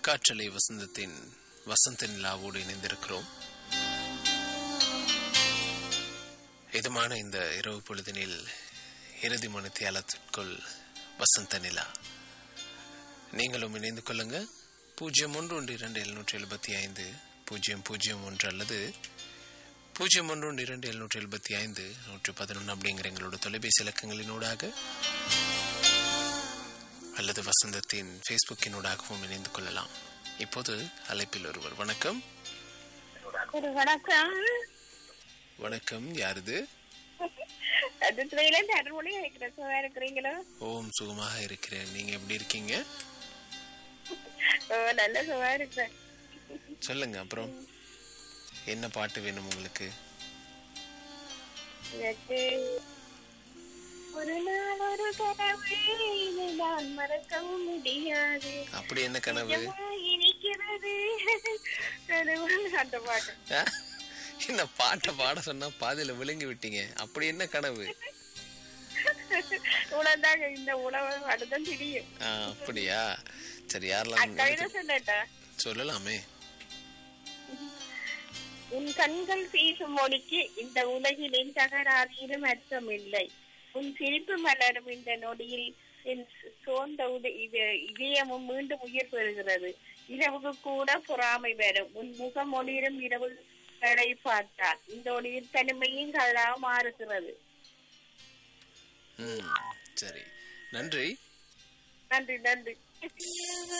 காற்றலை வசந்தத்தின் வசந்த நிலாவோடு இணைந்திருக்கிறோம் இதமான இந்த இரவு பொழுதினில் இறுதி மணித்தியாலத்திற்குள் வசந்த நிலா நீங்களும் இணைந்து கொள்ளுங்க பூஜ்ஜியம் ஒன்று ஒன்று இரண்டு எழுநூற்றி எழுபத்தி ஐந்து பூஜ்ஜியம் பூஜ்ஜியம் ஒன்று அல்லது பூஜ்ஜியம் ஒன்று ஒன்று இரண்டு எழுநூற்றி எழுபத்தி ஐந்து நூற்றி பதினொன்று அப்படிங்கிற எங்களோட தொலைபேசி இலக்கங்களினூடாக அல்லது வசந்தத்தின் ஃபேஸ்புக்கினூடாகவும் இணைந்து கொள்ளலாம் இப்போது அழைப்பில் ஒருவர் வணக்கம் ஒரு வணக்கம் வணக்கம் யாருது அது துறையிலேருந்து அருள்மொழி இருக்கிறேன் சுகமா இருக்கிறீங்களோ ஓம் சுகமாக இருக்கிறேன் நீங்க எப்படி இருக்கீங்க ஓ நல்ல சுகமா இருக்கிறேன் சொல்லுங்க அப்புறம் என்ன பாட்டு வேணும் உங்களுக்கு எனக்கு ஒரு நாள் ஒரு கனவு இதை நான் மறக்கவும் முடியாது அப்படி என்ன கனவு நிஜமா இனிக்கிறது அது வந்து அந்த பாட்டு ஆ? இந்த பாட்டை பாட சொன்னா பாதியில விழுங்கி விட்டீங்க அப்படி என்ன கனவு உணர்ந்தாங்க இந்த உணவு அதுதான் தெரியும் ஆ, அப்படியா சரி யாரெல்லாம் கவிதை சொன்னேட்டா சொல்லலாமே உன் கண்கள் பேசும் மொழிக்கு இந்த உலகில் தகராறிலும் அர்த்தம் இல்லை உன் சிரிப்பு மலரும் இந்த நொடியில் என் சோர்ந்த உத- இது- இதயமும் மீண்டும் உயிர் பெறுகிறது இரவுக்கு கூட பொறாமை வரும் உன் முகம் ஒளிரும் இரவுகளை பார்த்தால் இந்த ஒளியில் தனிமையும் கல்லாக மாறுகிறது ம் சரி நன்றி நன்றி நன்றி